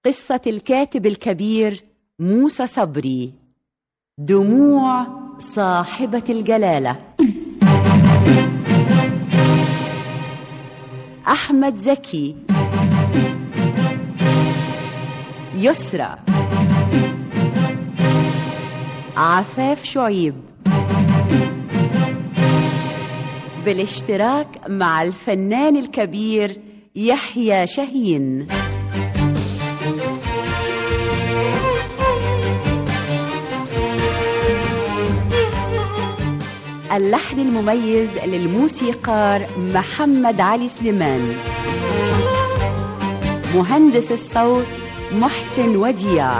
قصة الكاتب الكبير موسى صبري دموع صاحبة الجلالة أحمد زكي يسرى عفاف شعيب بالاشتراك مع الفنان الكبير يحيى شاهين اللحن المميز للموسيقار محمد علي سليمان مهندس الصوت محسن وديع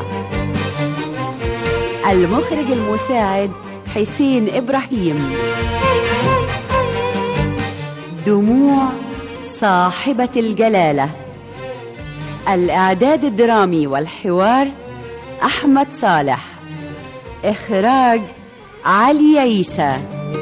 المخرج المساعد حسين إبراهيم دموع صاحبة الجلالة الإعداد الدرامي والحوار أحمد صالح إخراج علي عيسى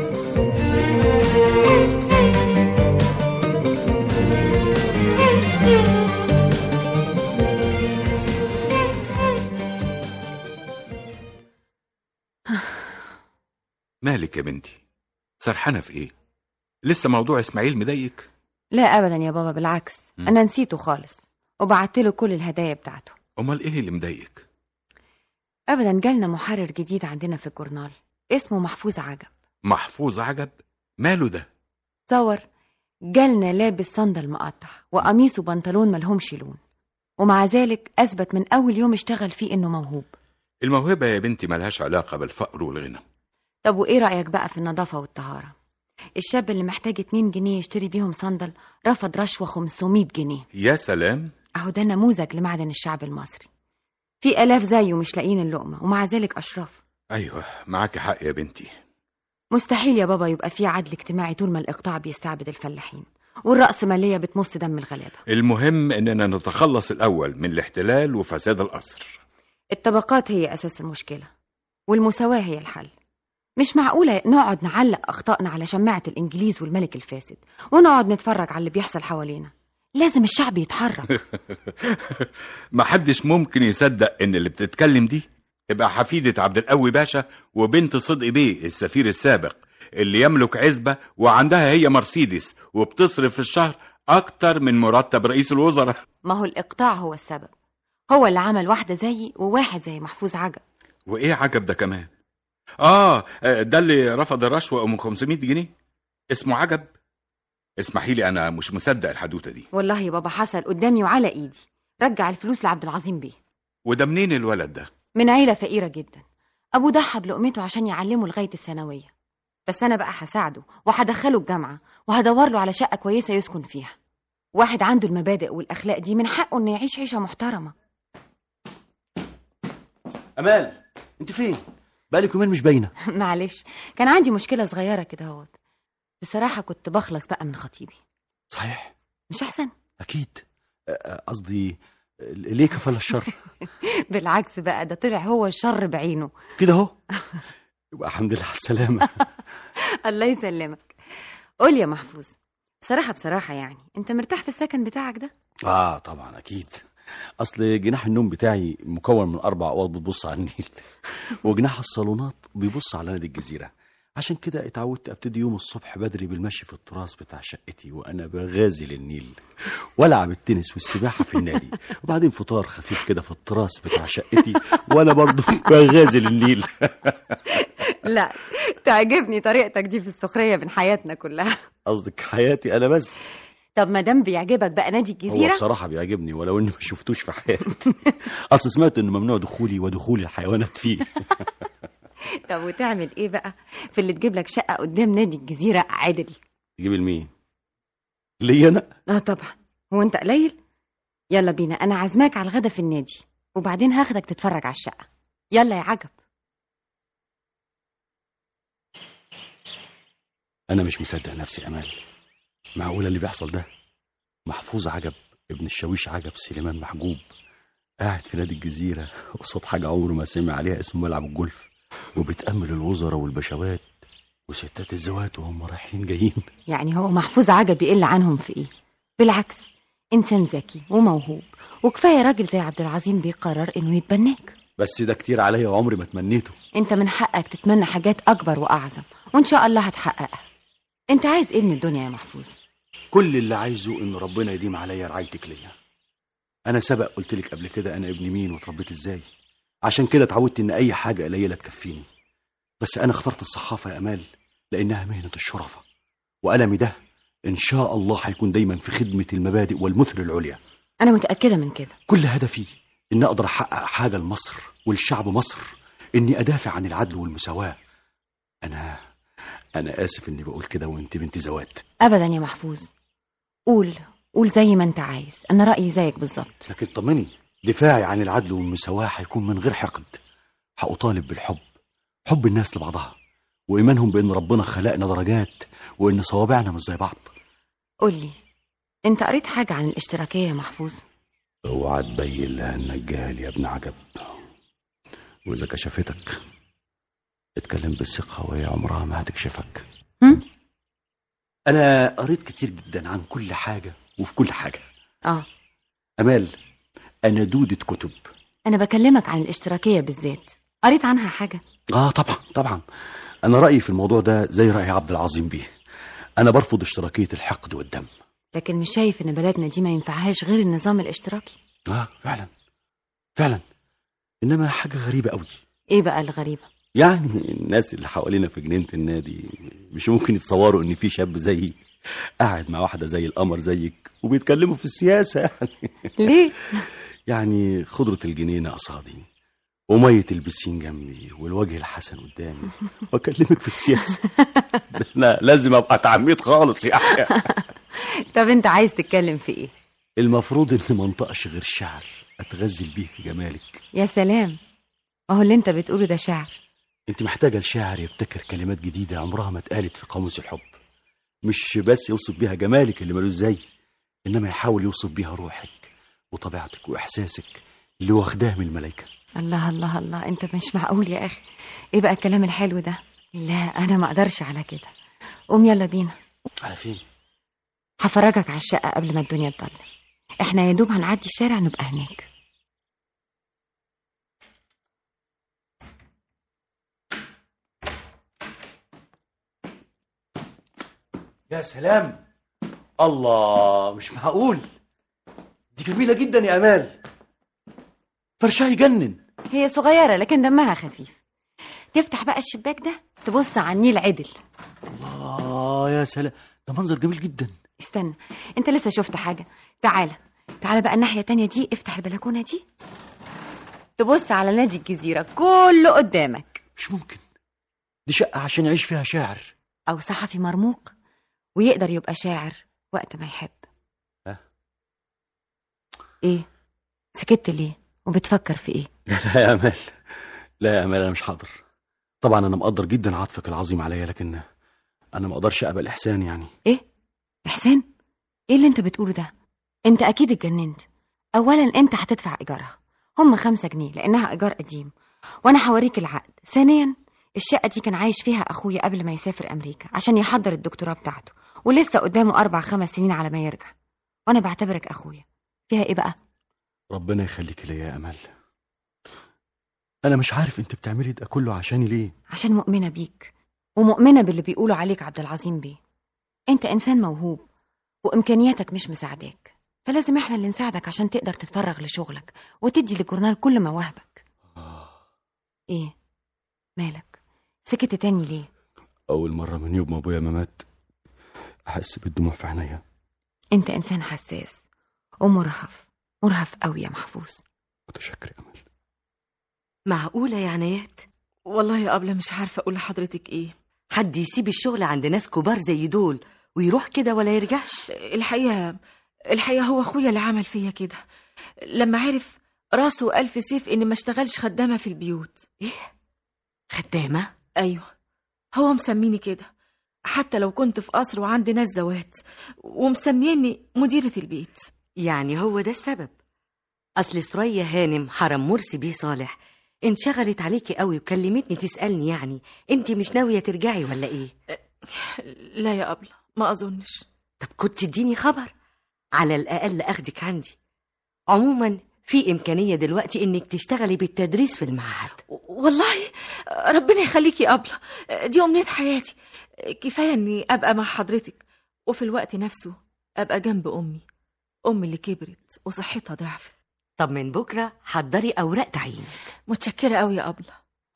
مالك يا بنتي سرحانة في ايه لسه موضوع اسماعيل مضايقك لا ابدا يا بابا بالعكس مم. انا نسيته خالص وبعت له كل الهدايا بتاعته امال ايه اللي مضايقك ابدا جالنا محرر جديد عندنا في الجورنال اسمه محفوظ عجب محفوظ عجب ماله ده تصور جالنا لابس صندل مقطع وقميص وبنطلون ملهمش لون ومع ذلك اثبت من اول يوم اشتغل فيه انه موهوب الموهبة يا بنتي ملهاش علاقة بالفقر والغنى طب وايه رايك بقى في النظافه والطهاره الشاب اللي محتاج 2 جنيه يشتري بيهم صندل رفض رشوه 500 جنيه يا سلام اهو ده نموذج لمعدن الشعب المصري في الاف زيه مش لاقيين اللقمه ومع ذلك اشراف ايوه معاك حق يا بنتي مستحيل يا بابا يبقى في عدل اجتماعي طول ما الاقطاع بيستعبد الفلاحين والرأسمالية بتمص دم الغلابة المهم اننا نتخلص الاول من الاحتلال وفساد القصر الطبقات هي أساس المشكلة والمساواة هي الحل مش معقولة نقعد نعلق أخطائنا على شماعة الإنجليز والملك الفاسد ونقعد نتفرج على اللي بيحصل حوالينا لازم الشعب يتحرك محدش ممكن يصدق ان اللي بتتكلم دي تبقى حفيدة عبد القوي باشا وبنت صدقي بيه السفير السابق اللي يملك عزبة وعندها هي مرسيدس وبتصرف في الشهر أكتر من مرتب رئيس الوزراء ما هو الإقطاع هو السبب هو اللي عمل واحدة زيي وواحد زي محفوظ عجب وإيه عجب ده كمان؟ آه ده اللي رفض الرشوة أم 500 جنيه اسمه عجب اسمحي لي أنا مش مصدق الحدوتة دي والله يا بابا حصل قدامي وعلى إيدي رجع الفلوس لعبد العظيم بيه وده منين الولد ده؟ من عيلة فقيرة جدا أبوه ضحى بلقمته عشان يعلمه لغاية الثانوية بس أنا بقى هساعده وهدخله الجامعة وهدور له على شقة كويسة يسكن فيها واحد عنده المبادئ والأخلاق دي من حقه إنه يعيش عيشة محترمة امال انت فين بقالك يومين مش باينه معلش كان عندي مشكلة صغيرة كده اهوت بصراحة كنت بخلص بقى من خطيبي صحيح مش أحسن اكيد أ- أ- قصدي ليه كفل الشر بالعكس بقى ده طلع هو الشر بعينه كده اهو يبقى الحمد لله على السلامه الله يسلمك قول يا محفوظ بصراحة بصراحة يعني أنت مرتاح في السكن بتاعك ده؟ اه طبعا اكيد اصل جناح النوم بتاعي مكون من اربع اوض بتبص على النيل وجناح الصالونات بيبص على نادي الجزيره عشان كده اتعودت ابتدي يوم الصبح بدري بالمشي في التراس بتاع شقتي وانا بغازل النيل والعب التنس والسباحه في النادي وبعدين فطار خفيف كده في التراس بتاع شقتي وانا برضو بغازل النيل لا تعجبني طريقتك دي في السخرية من حياتنا كلها قصدك حياتي انا بس طب ما دام بيعجبك بقى نادي هو الجزيرة بصراحه بيعجبني ولو اني ما شفتوش في حياتي اصل سمعت انه ممنوع دخولي ودخول الحيوانات فيه طب وتعمل ايه بقى في اللي تجيب لك شقة قدام نادي الجزيرة عدل تجيب لمين ليا انا اه طبعا هو انت قليل يلا بينا انا عازماك على الغدا في النادي وبعدين هاخدك تتفرج على الشقة يلا يا عجب انا مش مصدق نفسي امال معقوله اللي بيحصل ده محفوظ عجب ابن الشاويش عجب سليمان محجوب قاعد في نادي الجزيره قصاد حاجه عمره ما سمع عليها اسمه ملعب الجولف وبتامل الوزراء والبشوات وستات الزوات وهم رايحين جايين يعني هو محفوظ عجب يقل عنهم في ايه بالعكس إنسان ذكي وموهوب وكفاية راجل زي عبد العظيم بيقرر إنه يتبناك بس ده كتير عليا وعمري ما تمنيته أنت من حقك تتمنى حاجات أكبر وأعظم وإن شاء الله هتحققها أنت عايز إيه من الدنيا يا محفوظ كل اللي عايزه ان ربنا يديم عليا رعايتك ليا انا سبق قلت لك قبل كده انا ابن مين واتربيت ازاي عشان كده اتعودت ان اي حاجه قليله تكفيني بس انا اخترت الصحافه يا امال لانها مهنه الشرفه وألمي ده ان شاء الله هيكون دايما في خدمه المبادئ والمثل العليا أنا متأكدة من كده كل هدفي ان اقدر احقق حاجه لمصر وللشعب مصر اني ادافع عن العدل والمساواه انا انا اسف اني بقول كده وانت بنت زوات أبدا يا محفوظ قول قول زي ما أنت عايز أنا رأيي زيك بالظبط لكن طمني دفاعي عن العدل والمساواة هيكون من غير حقد هأطالب بالحب حب الناس لبعضها وإيمانهم بأن ربنا خلقنا درجات وإن صوابعنا مش زي بعض قول لي أنت قريت حاجة عن الاشتراكية يا محفوظ اوعى تبين لها انك جاهل يا ابن عجب واذا كشفتك اتكلم بالثقة وهي عمرها ما هتكشفك هم؟ انا قريت كتير جدا عن كل حاجة وفي كل حاجة آه امال انا دودة كتب أنا بكلمك عن الاشتراكية بالذات قريت عنها حاجة اه طبعا طبعا انا رايي في الموضوع ده زي راي عبد العظيم بيه انا برفض اشتراكيه الحقد والدم لكن مش شايف إن بلدنا دي ما ينفعهاش غير النظام الاشتراكي اه فعلا فعلا انما حاجه غريبه قوي إيه بقى الغريبة يعني الناس اللي حوالينا في جنينه النادي مش ممكن يتصوروا ان في شاب زيي قاعد مع واحده زي القمر زيك وبيتكلموا في السياسه يعني ليه؟ يعني خضره الجنينه قصادي وميه البسين جنبي والوجه الحسن قدامي واكلمك في السياسه ده انا لازم ابقى تعميد خالص يعني طب أنت عايز تتكلم في إيه؟ المفروض ان ما انطقش غير شعر اتغزل بيه في جمالك يا سلام ما هو اللي أنت بتقوله ده شعر انت محتاجه الشاعر يبتكر كلمات جديده عمرها ما اتقالت في قاموس الحب مش بس يوصف بيها جمالك اللي ملوش زي انما يحاول يوصف بيها روحك وطبيعتك واحساسك اللي واخداه من الملائكه الله الله الله انت مش معقول يا اخي ايه بقى الكلام الحلو ده لا انا ما اقدرش على كده قوم يلا بينا على فين هفرجك على الشقه قبل ما الدنيا تضل احنا يا دوب هنعدي الشارع نبقى هناك يا سلام الله مش معقول دي جميله جدا يا امال فرشها يجنن هي صغيره لكن دمها خفيف تفتح بقى الشباك ده تبص على النيل عدل الله يا سلام ده منظر جميل جدا استنى انت لسه شفت حاجه تعالى تعالى بقى الناحيه التانية دي افتح البلكونه دي تبص على نادي الجزيره كله قدامك مش ممكن دي شقه عشان يعيش فيها شاعر او صحفي مرموق ويقدر يبقى شاعر وقت ما يحب ها؟ ايه سكت ليه وبتفكر في ايه لا لا يا امال لا يا امال انا مش حاضر طبعا انا مقدر جدا عطفك العظيم عليا لكن انا ما اقدرش اقبل احسان يعني ايه احسان ايه اللي انت بتقوله ده انت اكيد اتجننت اولا انت هتدفع ايجارها هم خمسة جنيه لانها ايجار قديم وانا هوريك العقد ثانيا الشقة دي كان عايش فيها أخويا قبل ما يسافر أمريكا عشان يحضر الدكتوراه بتاعته ولسه قدامه أربع خمس سنين على ما يرجع وأنا بعتبرك أخويا فيها إيه بقى؟ ربنا يخليك ليا يا امال انا مش عارف انت بتعملي ده كله عشاني ليه عشان مؤمنة بيك ومؤمنة باللي بيقولوا عليك عبد العظيم بيه أنت إنسان موهوب وإمكانياتك مش مساعداك فلازم إحنا اللي نساعدك عشان تقدر تتفرغ لشغلك وتدي للجورنال كل مواهبك إيه؟ مالك؟ سكت تاني ليه؟ اول مره من يوم ما ابويا ما مات احس بالدموع في عينيا أنت إنسان حساس ومرهف مرهف قوي يا محفوظ متشكر يا امال معقولة يا عنايات والله يا أبلة مش عارفة أقول لحضرتك إيه حد يسيب الشغل عند ناس كبار زي دول ويروح كده ولا يرجعش الحقيقة الحقيقة هو أخويا اللي عمل فيا كده لما عرف راسه ألف سيف إني ما اشتغلش خدامة في البيوت خدامة أيوة هو مسميني كده حتى لو كنت في قصر وعندي ناس زوات ومسميني مديرة البيت يعني هو ده السبب أصل سرية هانم حرم مرسي بيه صالح انشغلت عليكي قوي وكلمتني تسألني يعني انت مش ناوية ترجعي ولا ايه لا يا أبلة ما أظنش طب كنت تديني خبر على الأقل أخدك عندي عموما في إمكانية دلوقتي إنك تشتغلي بالتدريس في المعهد والله ربنا يخليكي يا أبلة دي أمنية حياتي كفاية إني أبقى مع حضرتك وفي الوقت نفسه أبقى جنب أمي أمي اللي كبرت وصحتها ضعفت طب من بكرة حضري أوراق تعيين متشكرة أوي يا أبلة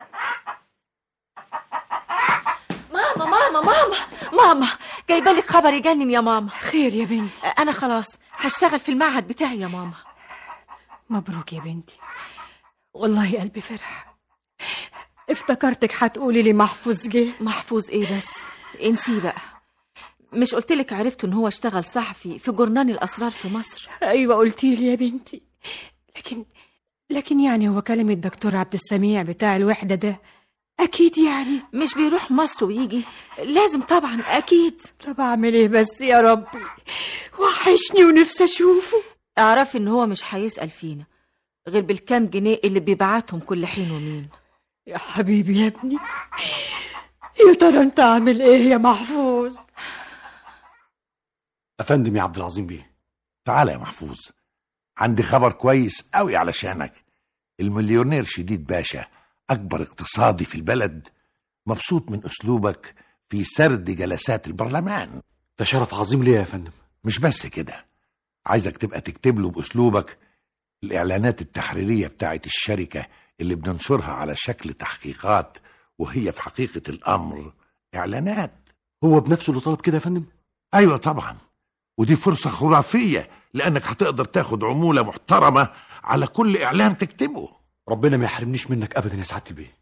ماما ماما ماما ماما جايبه لك خبر يجنن يا ماما خير يا بنتي أنا خلاص هشتغل في المعهد بتاعي يا ماما مبروك يا بنتي والله قلبي فرح افتكرتك هتقولي لي محفوظ جه محفوظ إيه بس انسيه بقى مش قلتلك عرفت إن هو اشتغل صحفي في جورنان الأسرار في مصر ايوه قلتي لي يا بنتي لكن لكن يعني هو كلام الدكتور عبد السميع بتاع الوحده ده اكيد يعني مش بيروح مصر ويجي لازم طبعا أكيد طب اعمل ايه بس يا ربي وحشني ونفسي اشوفه اعرفي إن هو مش هيسأل فينا غير بالكام جنيه اللي بيبعتهم كل حين ومين يا حبيبي يا ابني يا ترى انت عامل ايه يا محفوظ افندم يا عبد العظيم بيه تعالى يا محفوظ عندي خبر كويس قوي علشانك المليونير شديد باشا أكبر اقتصادي في البلد مبسوط من أسلوبك في سرد جلسات البرلمان ده شرف عظيم ليا يا فندم مش بس كده عايزك تبقى تكتب له بأسلوبك الإعلانات التحريرية بتاعت الشركة اللي بننشرها على شكل تحقيقات وهي في حقيقة الأمر إعلانات هو بنفسه اللي طلب كده يا فندم أيوة طبعا ودي فرصة خرافية لأنك هتقدر تاخد عمولة محترمة على كل إعلان تكتبه ربنا ما يحرمنيش منك ابدا يا سعاده البيه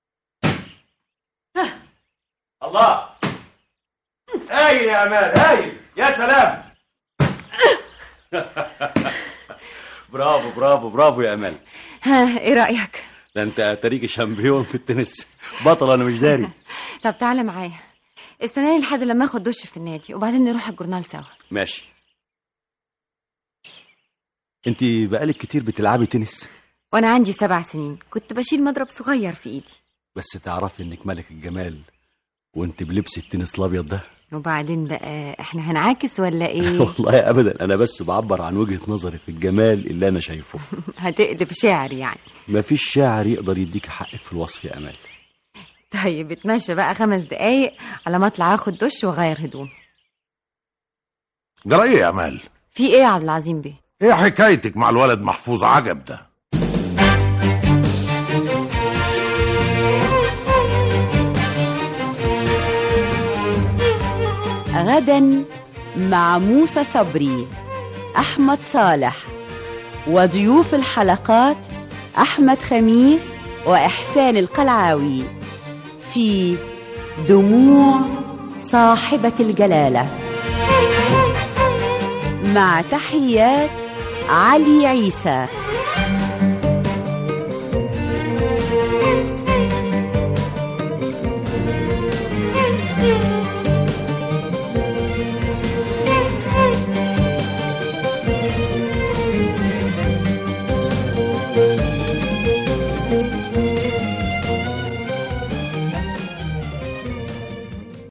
الله هايل يا امال هايل يا سلام برافو برافو برافو يا امال ها ايه رايك ده انت تاريخ شامبيون في التنس بطل انا مش داري طب تعالى معايا استناني لحد لما اخد دش في النادي وبعدين نروح الجورنال سوا ماشي انت بقالك كتير بتلعبي تنس وانا عندي سبع سنين كنت بشيل مضرب صغير في ايدي بس تعرفي انك ملك الجمال وانت بلبس التنس الابيض ده وبعدين بقى احنا هنعاكس ولا ايه والله ابدا انا بس بعبر عن وجهه نظري في الجمال اللي انا شايفه هتقلب شعر يعني مفيش شاعر يقدر يديك حقك في الوصف يا امال طيب اتمشى بقى خمس دقايق على ما اطلع اخد دش واغير هدوم جرى إيه يا أمال في ايه يا عبد العظيم بيه إيه حكايتك مع الولد محفوظ عجب ده غدا مع موسى صبري أحمد صالح وضيوف الحلقات أحمد خميس وإحسان القلعاوي في دموع صاحبة الجلالة مع تحيات علي عيسى